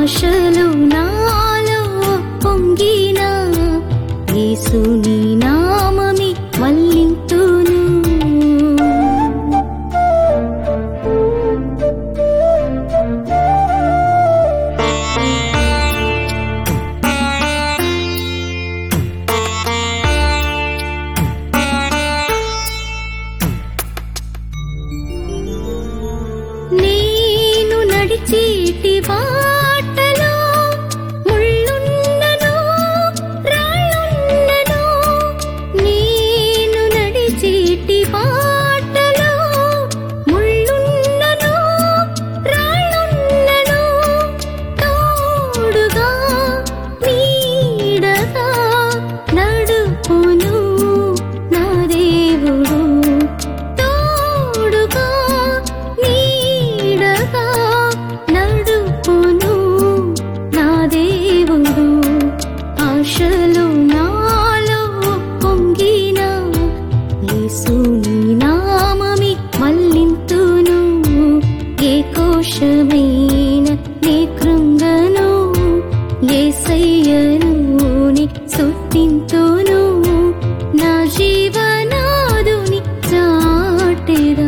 ఆశలు నాలో పొంగిన యేసుని నామమి మల్లింతును నేను నడిచేటి బాటలో ముళ్ళున్నను రాళ్ళున్నను నేను నడిచేటి బాటలో ముళ్ళున్నను రాళ్ళున్నను తోడుగా నీడగా నడుపును నా దేవుడు తోడుగా నీడగా నడుపును నా దేవుడు ఆశలు నాలో పొంగిన యేసుని నామమి మల్లింతును ఏ కోశమైన నే కృంగను ఏసయ్యను ని సుట్టింతును నా జీవనాదుని చాటెదా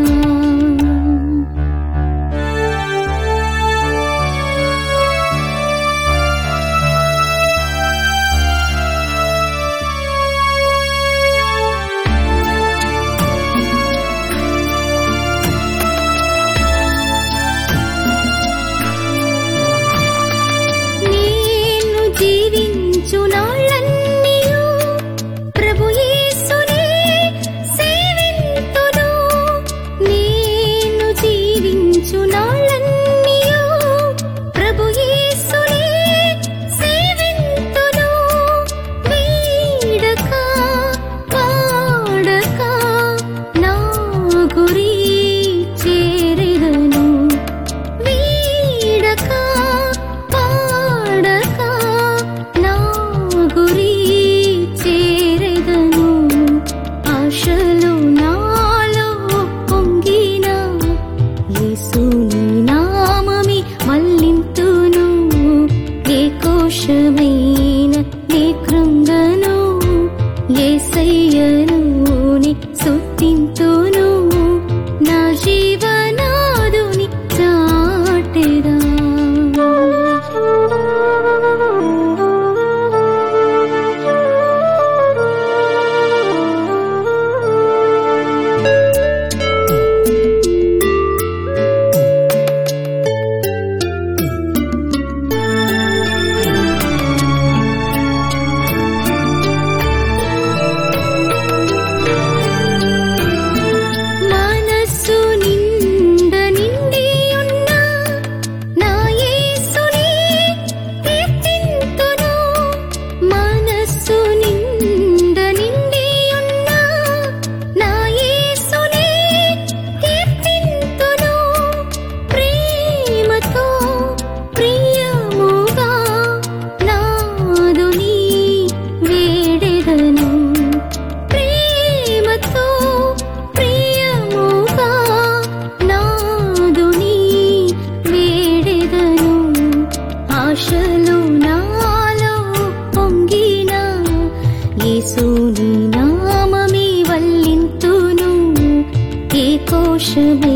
నేను జీవించు నాళ్ళన్నీయు ప్రభు యేసునే సేవింతును నేను జీవించు నాళ్ళన్నీయు ప్రభు యేసునే సేవింతును వీడక వాడక నా గురి చేరెదను వీడక పాడక నా గురి చేరెదను ఆశలు నాలో పొంగిన యేసుని నామమి మల్లింతును ఏ కోశమైన నే కృంగను ఏసయ్యను ని సుట్టింతును నా జీవనాదుని చాటెదా మనస్సు నిండ నిండి ఉన్న నా యేసుని కీర్తింతును మనస్సు నిండ నిండి ఉన్న నా యేసుని కీర్తింతును ప్రేమతో ప్రియముగా నాదుని వేడెదను ప్రేమతో ప్రియముగా నాదుని వేడెదను ఆశలు నాలో పొంగిన యేసుని నామమి వల్లింతును ఏ కోశమే